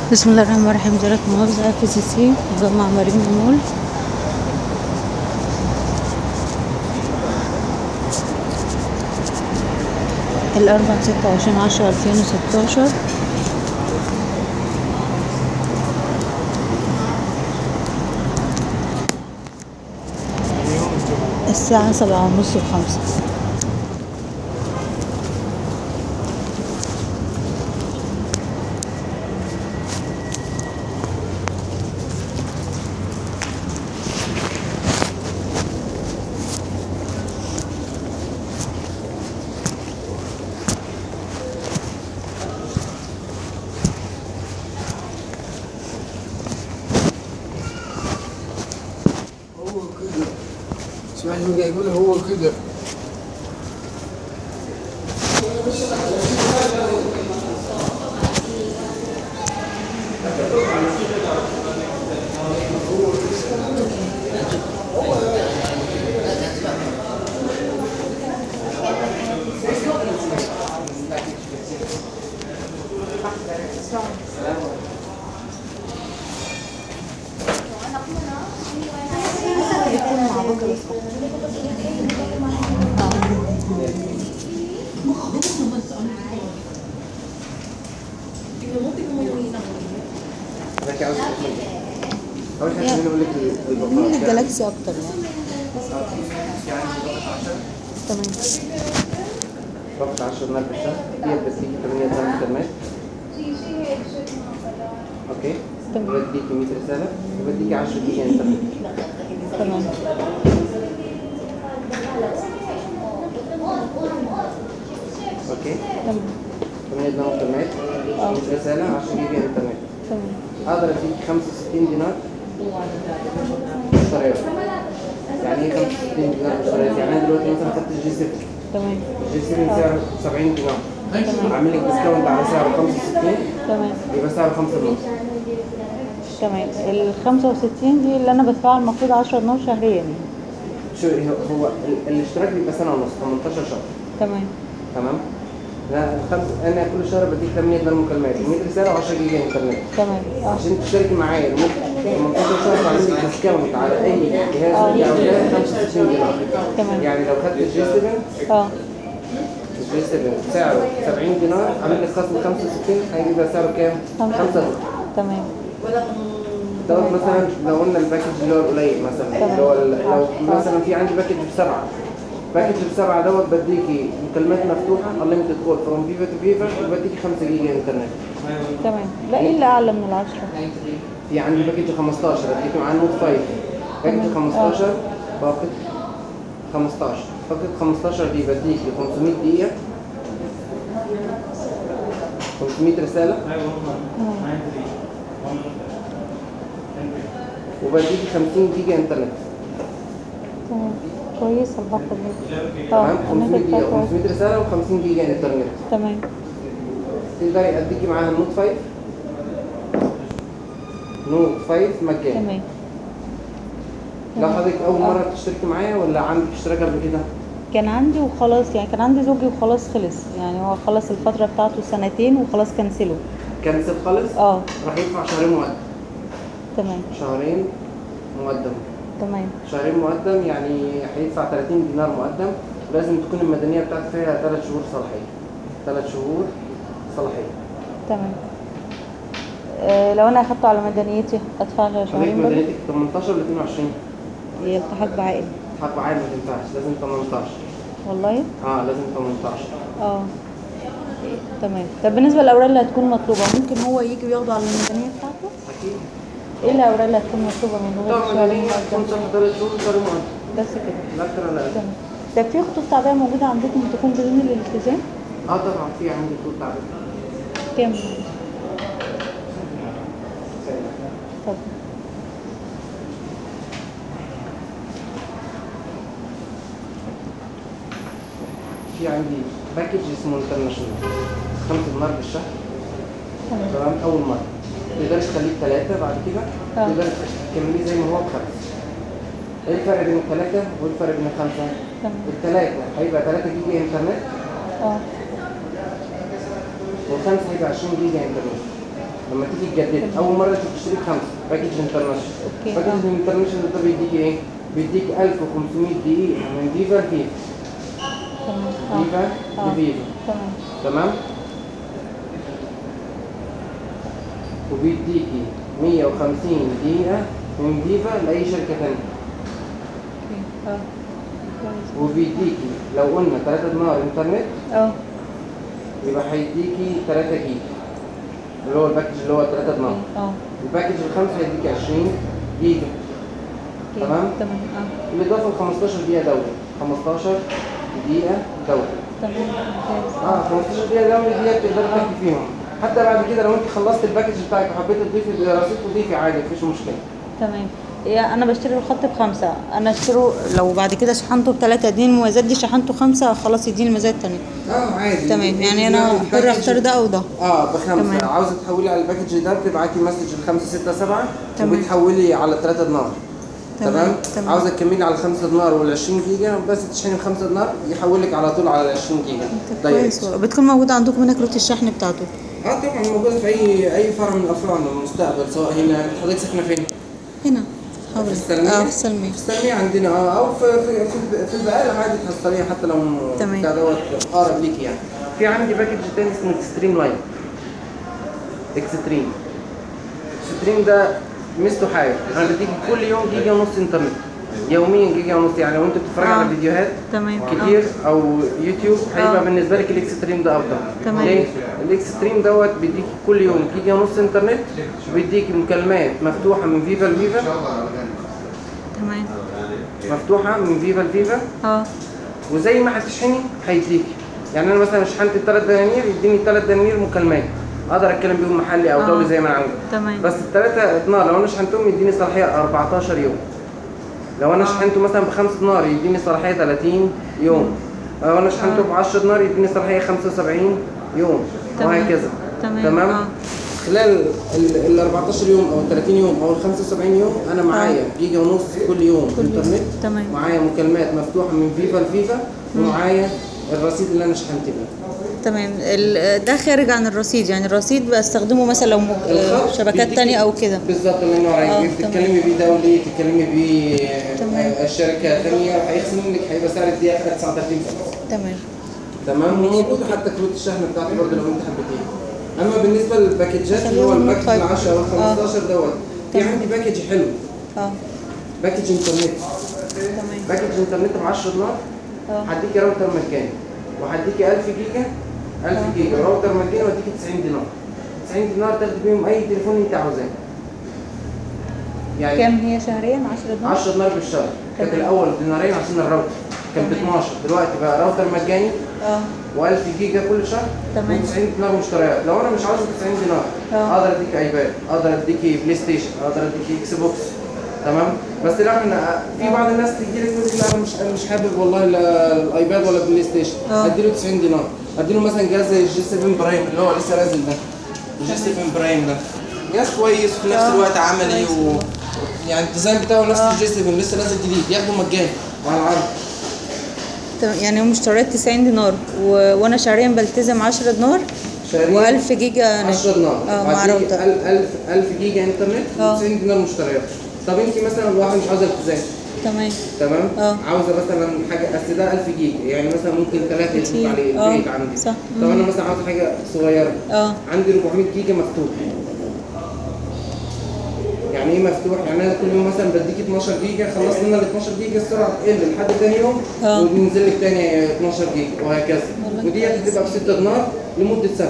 بسم الله الرحمن الرحيم جارك محافظة في سي سي مجمع مريم مول الأربع ستة وعشرين عشرة ألفين وستاشر الساعة سبعة ونص وخمسة هو كده سمعت من قاعد يقول هو كده لكن عاوز اول حاجه خليني اقول لك مين البقره الجالاكسي أكتر يعني تمام باخد 10 نار بالشهر دي بديكي 8 درهم كلمات اوكي تمام. بديكي 100 رساله وبديكي 10 جيجا انترنت تمام اوكي تمام 8 درهم كلمات اه 100 رساله 10 جيجا انترنت تمام اقدر اديك 65 دينار مشتريات يعني ايه 65 دينار مشتريات يعني انا دلوقتي مثلا خدت الجي 7 تمام الجي 7 سعره 70 دينار عامل لك ديسكاونت على سعره 65 تمام يبقى سعره 5 ونص تمام ال 65 دي اللي أنا بدفعها المفروض 10 دينار شهريا يعني شو هو هو ال- الاشتراك بيبقى سنه ونص 18 شهر تمام تمام لا الخمس انا كل شهر بديك 8 دينار مكالمات 100 رساله و10 جيجا انترنت تمام اه عشان تشتركي معايا لمده 18 شهر بعمل لك ديسكاونت على اي جهاز انت عاوزاه 65 دينار تمام. يعني لو خدت الجي 7 اه الجي 7 سعره 70 دينار عامل لك خصم 65 هيبقى سعره كام؟ خمسة. 5 دولار تمام دوت مثلا لو قلنا الباكج اللي هو القليل مثلا اللي هو ال- لو مثلا في عندي باكج بسبعه باكج بسبعه دوت بديكي مكالمات مفتوحه unlimited call from فيفا تو فيفا وبديكي 5 جيجا انترنت تمام لا ايه اللي اعلى من العشرة في عندي باكج 15 اديكي معاه نوت 5 باكج 15 باقة 15 باقة 15 دي بديكي 500 دقيقة 500 رسالة وبديكي 50 جيجا انترنت تمام كويس الباقة دي تمام انا 500 كنت دقيقة كويس 500 رسالة و50 جيجا انترنت تمام تقدري اديكي معاها النوت 5 نوت 5 مجاني تمام لو حضرتك اول مرة تشتركي معايا ولا عندك اشتراك قبل كده؟ كان عندي وخلاص يعني كان عندي زوجي وخلاص خلص يعني هو خلص الفترة بتاعته سنتين وخلاص كنسله كنسل خالص اه راح يدفع شهرين مقدم تمام شهرين مقدم تمام شهرين مقدم يعني هيدفع 30 دينار مقدم ولازم تكون المدنية بتاعته فيها 3 شهور صلاحية 3 شهور صلاحية تمام آه لو انا اخدته على مدنيتي ادفع حضرتك شهرين برضه مدنيتك 18 ل 22 هي التحاق بعائل حق عام ما تنفعش لازم 18 والله اه لازم 18 اه تمام طب بالنسبة للأوراق اللي هتكون مطلوبة ممكن هو يجي وياخده على الميزانية بتاعته؟ اكيد ايه الأوراق اللي هتكون مطلوبة من هو طبعا الشهرين مدنية تكون مقدم؟ شهر 3 شهور شهر مقدم بس كده لا اكتر ولا اقل تمام طب في خطوط تعبئة موجودة عندكم تكون بدون الالتزام؟ اه طبعا في عندي طول تعبان كام؟ طب في عندي باكج اسمه انترناشونال 5 دينار بالشهر تمام تمام اول مره تقدر تخليه ثلاثه بعد كده آه. تقدر تكمليه زي ما هو بخمسه ايه الفرق بين الثلاثه والفرق بين الخمسه؟ تمام الثلاثه هيبقى 3 جيجا انترنت اه والخمسه هيبقى 20 جيجا انترنت لما تيجي تجدد اول مره تشتري خمسه باكج انترناشونال أوكي، باكج آه. الانترناشونال ده بيديك ايه؟ بيديك 1500 دقيقه من فيفا لفيفا تمام فيفا اه لفيفا تمام تمام وبيديكي 150 دقيقة من فيفا لأي شركة تانية اوكي اه كويس وبيديكي لو قلنا 3 دينار انترنت اه يبقى هيديكي 3 جيجا اللي هو الباكج اللي هو 3 دينار اه الباكج الخامس هيديكي 20 جيجا اوكي تمام. تمام اه بالإضافة ل 15 دقيقة دوري 15 دقيقة دوري تمام ممتاز اه 15 دقيقة دوري ديت تقدري تحكي فيهم حتى بعد كده لو انت خلصت الباكج بتاعك وحبيت تضيفي رصيد تضيفي عادي مفيش مشكلة تمام يا انا بشتري الخط بخمسة انا اشتري لو بعد كده شحنته بثلاثة اديني المميزات دي شحنته خمسة خلاص يديني المميزات التانية اه عادي تمام يعني انا حر الباكج- اختار ده او ده اه بخمسه تمام. عاوزه تحولي على الباكج ده بتبعتي مسج الخمسه سته سبعه تمام. وبتحولي على 3 دينار تمام، تمام تمام. عاوزه تكملي على 5 دينار وال 20 جيجا بس تشحني ب 5 دينار يحولك على طول على ال 20 جيجا طب دايركت. كويس والله. بتكون موجودة عندكم هنا كروت الشحن بتاعته اه طبعا موجوده في اي اي فرع من الافرع من المستقبل سواء هنا حضرتك ساكنه فين؟ هنا حاضر في السلمية؟ اه في السلمية في السلمية عندنا اه او في في في, في البقالة عادي تحصليها حتى لو تمام. بتاع دوت اقرب ليكي يعني في عندي باكج تاني اسمه اكستريم لاين اكستريم اكستريم ده ميزته حاجه انا بديك كل يوم جيجا ونص انترنت يوميا جيجا ونص يعني لو انت بتتفرج آه. على فيديوهات تمام كتير او يوتيوب هيبقى آه. بالنسبه لك الاكستريم ده افضل تمام. ليه؟ الاكستريم دوت بيديك كل يوم جيجا ونص انترنت وبيديك مكالمات مفتوحه من فيفا لفيفا تمام مفتوحه من فيفا لفيفا اه وزي ما هتشحني هيديك يعني انا مثلا شحنت الثلاث دنانير يديني ثلاث دنانير مكالمات اقدر اتكلم بيهم محلي او آه. دولي زي ما انا عاوز تمام بس الثلاثه دينار لو انا شحنتهم يديني صلاحيه 14 يوم لو انا آه. شحنته مثلا ب 5 دينار يديني صلاحيه 30 يوم لو انا شحنته ب 10 دينار يديني صلاحيه 75 يوم تمام. وهكذا تمام تمام اه خلال ال 14 يوم او ال 30 يوم او ال 75 يوم انا معايا جيجا ونص كل يوم كل يوم. انترنت تمام. معايا مكالمات مفتوحه من فيفا لفيفا ومعايا الرصيد اللي انا شحنت بيه تمام ال- ده خارج عن الرصيد يعني الرصيد بستخدمه مثلا لو م- الخط شبكات بيديكي- تانية او كده بالظبط الله ينور آه، عليك تمام. بتتكلمي بيه دولي تتكلمي بيه تمام. آه، شركه ثانيه هيخصم منك هيبقى سعر الدقيقه 39 سنت تمام تمام وموجود حتى كروت الشحن بتاعته برضه لو انت حبيتيه اما بالنسبه للباكجات اللي هو خليهم الباكج طيب. ال 10 او ال آه. 15 دوت في تمام. عندي باكج حلو اه باكج انترنت تمام باكج انترنت ب 10 دولار اه هديكي راوتر مجاني وهديكي 1000 جيجا 1000 جيجا راوتر مجاني واديكي 90 دينار 90 دينار تاخدي بيهم اي تليفون انت عاوزاه يعني كام هي شهريا 10 دولار 10 دينار بالشهر كانت تمام. الاول دينارين عشان الراوتر كان ب تمام. 12 دلوقتي بقى راوتر مجاني اه و1000 جيجا كل شهر تمام. و90 دينار مشتريات لو انا مش عاوز 90 دينار آه. اقدر اديك ايباد اقدر اديكي بلاي ستيشن اقدر اديكي اكس بوكس تمام بس لا احنا في بعض الناس تيجي لك تقول لك لا انا مش أنا مش حابب والله لا الايباد ولا البلاي ستيشن آه. اديله 90 دينار اديله مثلا جهاز زي الجي 7 برايم اللي هو لسه نازل ده الجي 7 برايم ده جهاز كويس وفي نفس آه. الوقت عملي كويس. و يعني الديزاين بتاعه نفس آه. الجي 7 لسه نازل جديد ياخده مجاني وعلى العرض تمام يعني هم اشتريت 90 دينار و... وانا شهريا بلتزم 10 دينار شهريا و1000 جيجا 10 دينار اه مع وهديكي راوتر 1000 1000 جيجا انترنت آه. 90 دينار مشتريات طب انت مثلا واحد مش عاوزه التزام تمام تمام آه. عاوزه مثلا حاجه اصل ده 1000 جيجا يعني مثلا ممكن ثلاثه يدخل كتير. عليه آه. البيت عندي صح. طب مم. انا مثلا عاوز حاجه صغيره اه عندي 400 جيجا مفتوح يعني ايه مفتوح؟ يعني انا كل يوم مثلا بديك 12 جيجا خلصت لنا ال 12 جيجا السرعه تقل لحد تاني يوم آه. وبينزل لك تاني 12 جيجا وهكذا والله ودي كويس. هتبقى ب 6 دينار لمده سنه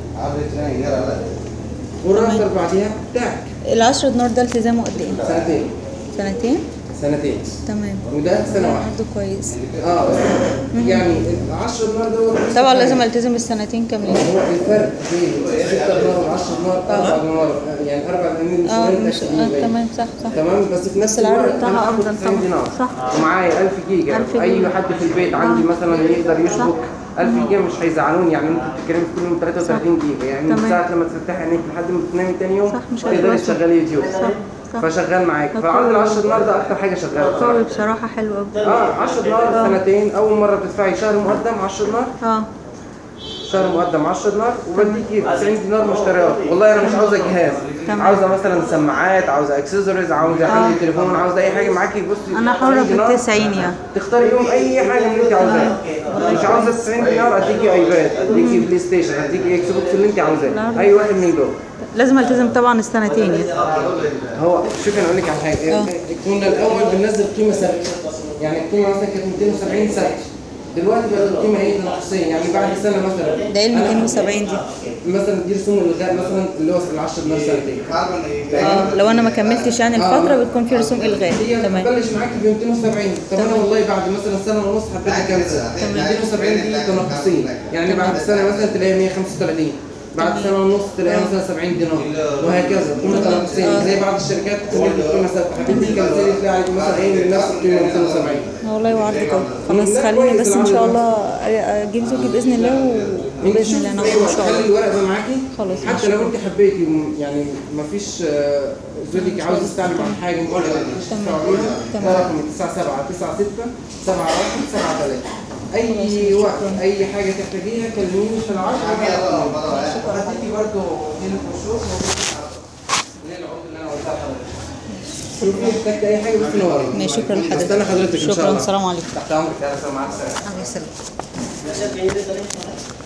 والراوتر بعديها بتاعك ال 10 دينار ده التزامه قد ايه؟ سنتين سنتين؟ سنتين تمام وده سنه واحده برضه كويس اه بس يعني ال 10 دينار دوت طبعا لازم التزم السنتين كاملين هو الفرق بين 6 دينار و 10 دينار 4 دينار يعني 4 دنانير مش اه مهم مش تأكيد آه باين. تمام صح صح تمام بس في نفس العرض الوقت بتاعها انا هاخد أفضل 90 طبعا. دينار صح. ومعايا 1000 جيجا 1000 اي جيجا. حد في البيت عندي آه. مثلا يقدر يشبك صح. 1000 جيجا مش هيزعلوني يعني انت بتتكلمي في كل يوم 33 جيجا يعني من تمام. ساعه لما تفتحي عينيك لحد ما تنامي تاني يوم صح، مش تقدري هيبقى تشغلي يوتيوب صح صح فشغال معاك ده فعرض ال قوي. 10 دينار ده اكتر حاجه شغاله قوي بصراحه بصراحة حلو قوي اه 10 دينار سنتين اول مره بتدفعي شهر مقدم 10 دينار اه شهر مقدم 10 دينار وبديكي 90 دينار مشتريات والله انا مش عاوزه جهاز تمام. عاوزه مثلا سماعات عاوزه اكسسوارز عاوزه عندي تليفون عاوزه اي حاجه معاكي بصي انا 90 حرة في دينار. التسعين يعني تختاري يوم اي حاجه من اللي انت عاوزاها مش عاوزه 90 دينار اديكي ايباد اديكي بلاي ستيشن اديكي اكس بوكس اللي انت عاوزاه اي واحد من دول لازم التزم طبعا السنتين يعني هو شوفي انا اقول لك على حاجه كنا الاول بننزل قيمه ثابته يعني القيمه مثلا كانت 270 ثابته دلوقتي بقت القيمه ايه تنافسيه يعني بعد سنه مثلا ده ايه ال أنا 270 دي مثلا دي رسوم الالغاء مثلا اللي هو ال 10 دينار سنتين اه لو انا ما كملتش يعني الفترة بتكون في رسوم الغاء هي تمام بتبلش معاكي ب 270 طب انا والله بعد مثلا سنه ونص حبيت اكنسل 270 دي تنافسيه يعني بعد سنه مثلا تلاقيها 135 بعد سنه ونص تلاقيها مثلا 70 دينار وهكذا قيمه تنافسيه زي بعض الشركات تقول لك قيمه ثابته حبيت تكنسلي تلاقي عليك مثلا ايه من نفس القيمه 270 والله وعدك اهو خلاص لا، خليني كويس بس ان شاء العرض الله اجيب زوجي باذن الله انت وباذن شوفي الله في ناخده اي ان وقت شاء خلي الله الورق ده معاكي خلاص، حتى ماشي. لو انت حبيتي م- يعني ما فيش آه، زوجك عاوز يستعلم عن حاجه مقابله تمام. ده تمام. رقم 97 96 71 73 اي وقت اي حاجه تحتاجيها كلميني في العشرة وهديكي برضه هنا البروشور اللي هي العقود اللي انا قلتها لحضرتك شوفي احتجت اي حاجه بس نوري ماشي شكرا لحضرتك استنى حضرتك ان شاء شكرا الله السلام عليكم تحت امرك يا رسول مع السلامه عليه السلام